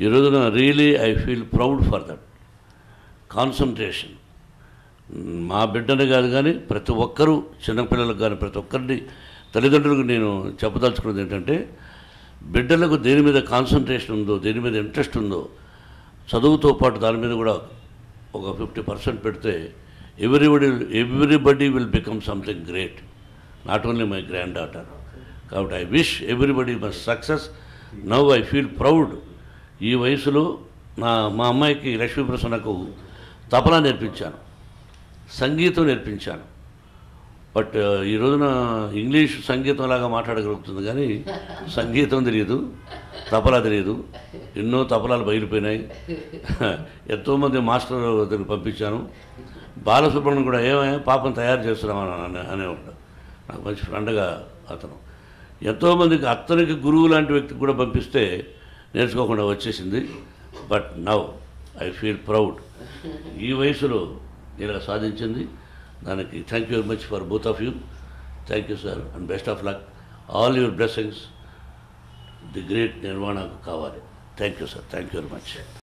ఈ రోజున really I feel proud for that concentration మా బిడ్డని కాదు కానీ ప్రతి ఒక్కరూ చిన్నపిల్లలకు కానీ ప్రతి ఒక్కరిని తల్లిదండ్రులకు నేను చెప్పదలుచుకున్నది ఏంటంటే బిడ్డలకు దేని మీద కాన్సన్ట్రేషన్ ఉందో దేని మీద ఇంట్రెస్ట్ ఉందో చదువుతో పాటు దాని మీద కూడా ఒక ఫిఫ్టీ పర్సెంట్ పెడితే everybody everybody will become something great not only my granddaughter కాబట్టి I wish everybody must success now I feel proud ఈ వయసులో నా మా అమ్మాయికి లక్ష్మీ ప్రసన్నకు తపలా నేర్పించాను సంగీతం నేర్పించాను బట్ ఈ రోజున ఇంగ్లీష్ సంగీతం లాగా మాట్లాడగలుగుతుంది కానీ సంగీతం తెలియదు తపలా తెలియదు ఎన్నో తపలాలు బయలుపోయినాయి ఎంతోమంది మాస్టర్ దగ్గరికి పంపించాను బాలసుబ్రహ్మణ్యం కూడా ఏమైనా పాపం తయారు చేస్తున్నామని అనే అనేవాడు నాకు మంచి ఫ్రెండ్గా అతను ఎంతోమందికి అతనికి గురువు లాంటి వ్యక్తికి కూడా పంపిస్తే నేర్చుకోకుండా వచ్చేసింది but now I feel proud ఈ వయసులో ఇలా సాధించింది దానికి thank you very much for both of you thank you sir and best of luck all your blessings the great నిర్మాణకు కావాలి thank you sir thank you very much